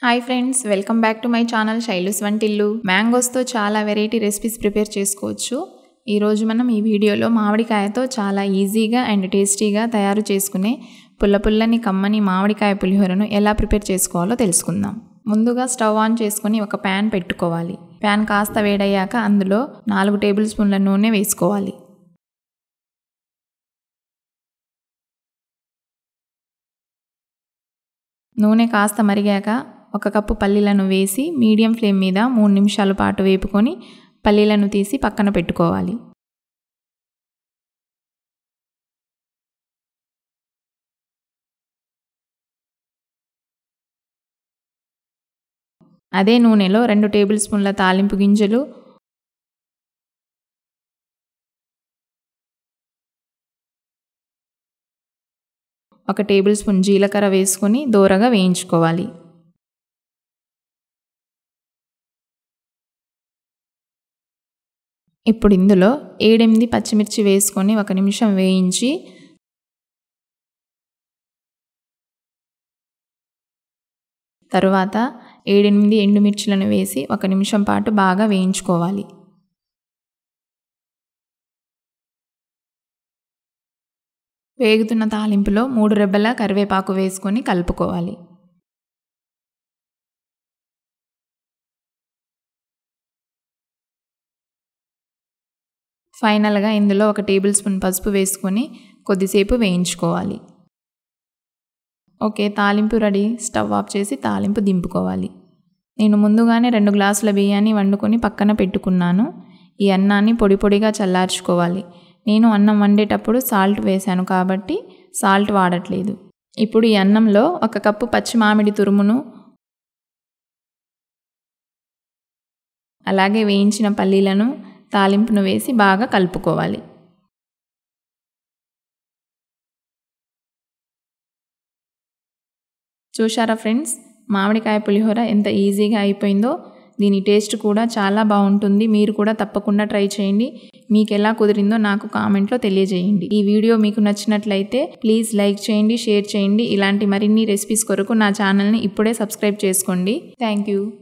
hi friends welcome back to my channel Shailu's వంటిల్లు మ్యాంగోస్తో చాలా వెరైటీ రెసిపీస్ ప్రిపేర్ చేసుకోవచ్చు ఈరోజు మనం ఈ వీడియోలో మామిడికాయతో చాలా ఈజీగా అండ్ టేస్టీగా తయారు చేసుకునే పుల్ల పుల్లని కమ్మని మామిడికాయ పులిహోరను ఎలా ప్రిపేర్ చేసుకోవాలో తెలుసుకుందాం ముందుగా స్టవ్ ఆన్ చేసుకొని ఒక ప్యాన్ పెట్టుకోవాలి ప్యాన్ కాస్త వేడయ్యాక అందులో నాలుగు టేబుల్ స్పూన్ల నూనె వేసుకోవాలి నూనె కాస్త మరిగాక ఒక కప్పు పల్లీలను వేసి మీడియం ఫ్లేమ్ మీద మూడు నిమిషాల పాటు వేపుకొని పల్లీలను తీసి పక్కన పెట్టుకోవాలి అదే నూనెలో రెండు టేబుల్ స్పూన్ల తాలింపు గింజలు ఒక టేబుల్ స్పూన్ జీలకర్ర వేసుకొని దూరగా వేయించుకోవాలి ఇప్పుడు ఇందులో ఏడెనిమిది పచ్చిమిర్చి వేసుకొని ఒక నిమిషం వేయించి తరువాత ఏడెనిమిది ఎండుమిర్చులను వేసి ఒక నిమిషం పాటు బాగా వేయించుకోవాలి వేగుతున్న తాలింపులో మూడు రెబ్బల కరివేపాకు వేసుకొని కలుపుకోవాలి ఫైనల్గా ఇందులో ఒక టేబుల్ స్పూన్ పసుపు వేసుకొని కొద్దిసేపు వేయించుకోవాలి ఓకే తాలింపు రెడీ స్టవ్ ఆఫ్ చేసి తాలింపు దింపుకోవాలి నేను ముందుగానే రెండు గ్లాసుల బియ్యాన్ని వండుకొని పక్కన పెట్టుకున్నాను ఈ అన్నాన్ని పొడి పొడిగా చల్లార్చుకోవాలి నేను అన్నం వండేటప్పుడు సాల్ట్ వేశాను కాబట్టి సాల్ట్ వాడట్లేదు ఇప్పుడు ఈ అన్నంలో ఒక కప్పు పచ్చి మామిడి తురుమును అలాగే వేయించిన పల్లీలను తాలింపును వేసి బాగా కలుపుకోవాలి చూశారా ఫ్రెండ్స్ మామిడికాయ పులిహోర ఎంత ఈజీగా అయిపోయిందో దీని టేస్ట్ కూడా చాలా బాగుంటుంది మీరు కూడా తప్పకుండా ట్రై చేయండి మీకు ఎలా కుదిరిందో నాకు కామెంట్లో తెలియజేయండి ఈ వీడియో మీకు నచ్చినట్లయితే ప్లీజ్ లైక్ చేయండి షేర్ చేయండి ఇలాంటి మరిన్ని రెసిపీస్ కొరకు నా ఛానల్ని ఇప్పుడే సబ్స్క్రైబ్ చేసుకోండి థ్యాంక్ యూ